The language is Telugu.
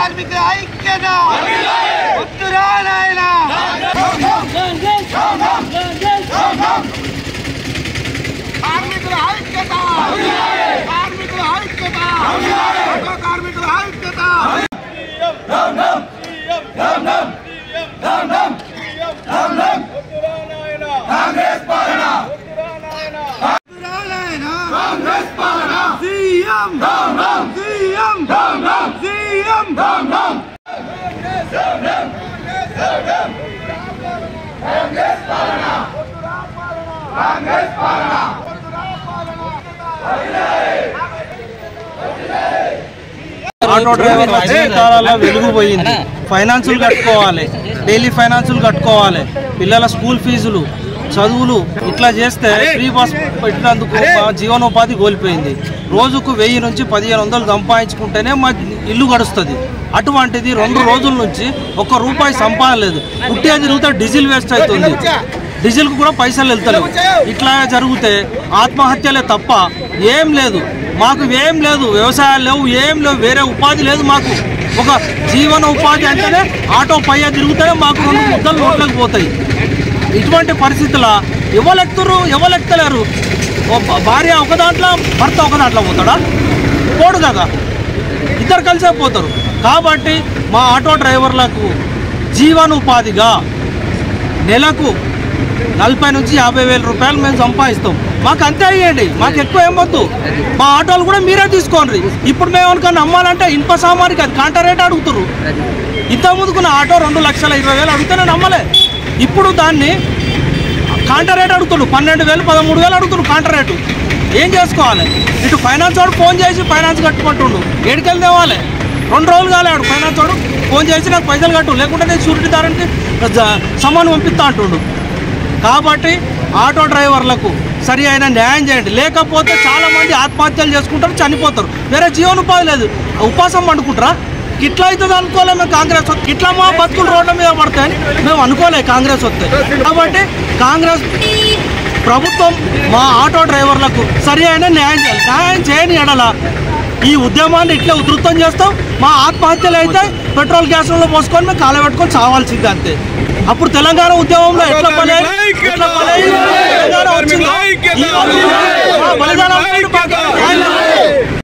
కార్మికుల ఐక్యత వద్దురా నాయనా కార్మికుల ఐక్యత కార్మికుల ఐక్యత ఆటో కార్మికుల ఐక్యత వద్దురా నాయనా. CM CM CM auto driver జీవితాలలో వెలుగు పోయింది ఫైనాన్సులు కట్టుకోవాలి డైలీ ఫైనాన్సులు కట్టుకోవాలి పిల్లల స్కూల్ ఫీజులు చదువులు ఇట్లా చేస్తే ఫ్రీ బస్ పెట్టినందుకు మా జీవనోపాధి కోల్పోయింది రోజుకు వెయ్యి నుంచి పదిహేను వందలు సంపాదించుకుంటేనే మా ఇల్లు గడుస్తుంది అటువంటిది రెండు రోజుల నుంచి ఒక్క రూపాయి సంపాదన లేదు పుట్టే తిరుగుతే డీజిల్ వేస్ట్ అవుతుంది డీజిల్కు కూడా పైసలు వెళ్తలేవు ఇట్లా జరిగితే ఆత్మహత్యలే తప్ప ఏం లేదు మాకు ఏం లేదు వ్యవసాయాలు లేవు ఏం లేవు వేరే ఉపాధి లేదు మాకు ఒక జీవన ఉపాధి అంటేనే ఆటో పయ్య తిరుగుతేనే మాకు రెండు ముద్దలు నోట్లకు పోతాయి ఇటువంటి పరిస్థితుల ఎవరెక్తురు ఎవరెక్తలేరు ఓ భ- భార్య ఒక దాంట్లో భర్త ఒక దాంట్లో పోతాడా పోడు కదా ఇద్దరు కలిసే పోతారు కాబట్టి మా ఆటో డ్రైవర్లకు జీవనోపాధిగా నెలకు నలభై నుంచి యాభై వేల రూపాయలు మేము సంపాదిస్తాం మాకు అంతే అయ్యండి మాకు ఎక్కువ ఏం వద్దు మా ఆటోలు కూడా మీరే తీసుకోండి ఇప్పుడు మేము అనుకుని అమ్మాలంటే ఇనుప సామానికి అది కాంటర్ రేట్ అడుగుతారు ఇంత ముందుకున్న ఆటో రెండు లక్షల ఇరవై వేలు అడిగితే నేను నమ్మలే ఇప్పుడు దాన్ని కాంటర్ రేట్ అడుగుతుడు పన్నెండు వేలు పదమూడు వేలు అడుగుతుడు కాంటర్ రేటు ఏం చేసుకోవాలి ఇటు ఫైనాన్స్ వాడు ఫోన్ చేసి ఫైనాన్స్ కట్టుకుంటుండు ఏడికెళ్ళి తేవాలి రెండు రోజులు కాలేడు ఫైనాన్స్ వాడు ఫోన్ చేసి నాకు పైసలు కట్టు లేకుంటే నేను షూరిటీ దారానికి సమాన్ పంపిస్తా అంటుండు కాబట్టి ఆటో డ్రైవర్లకు సరి అయిన న్యాయం చేయండి లేకపోతే చాలా మంది ఆత్మహత్యలు చేసుకుంటారు చనిపోతారు వేరే జీవనోపాధి లేదు ఉపాసం పండుకుంటారా ఇట్లా అవుతుంది అనుకోలే మేము కాంగ్రెస్ వస్తే ఇట్లా మా బతుకులు రోడ్ల మీద పడతాయని మేము అనుకోలే కాంగ్రెస్ వస్తే కాబట్టి కాంగ్రెస్ ప్రభుత్వం మా ఆటో డ్రైవర్లకు సరి అయిన న్యాయం చేయాలి న్యాయం చేయని ఎడల ఈ ఉద్యమాన్ని ఇట్లా ఉధృతం చేస్తాం మా ఆత్మహత్యలు అయితే పెట్రోల్ గ్యాస్లలో పోసుకొని మేము కాలబెట్టుకొని చావాల్సిందే అంతే అప్పుడు తెలంగాణ ఉద్యమంలో ఎట్లా బలై ఎట్లా బలై తెలంగాణ వచ్చిందో ఈ రోజు మా బలిదానాలు మాకు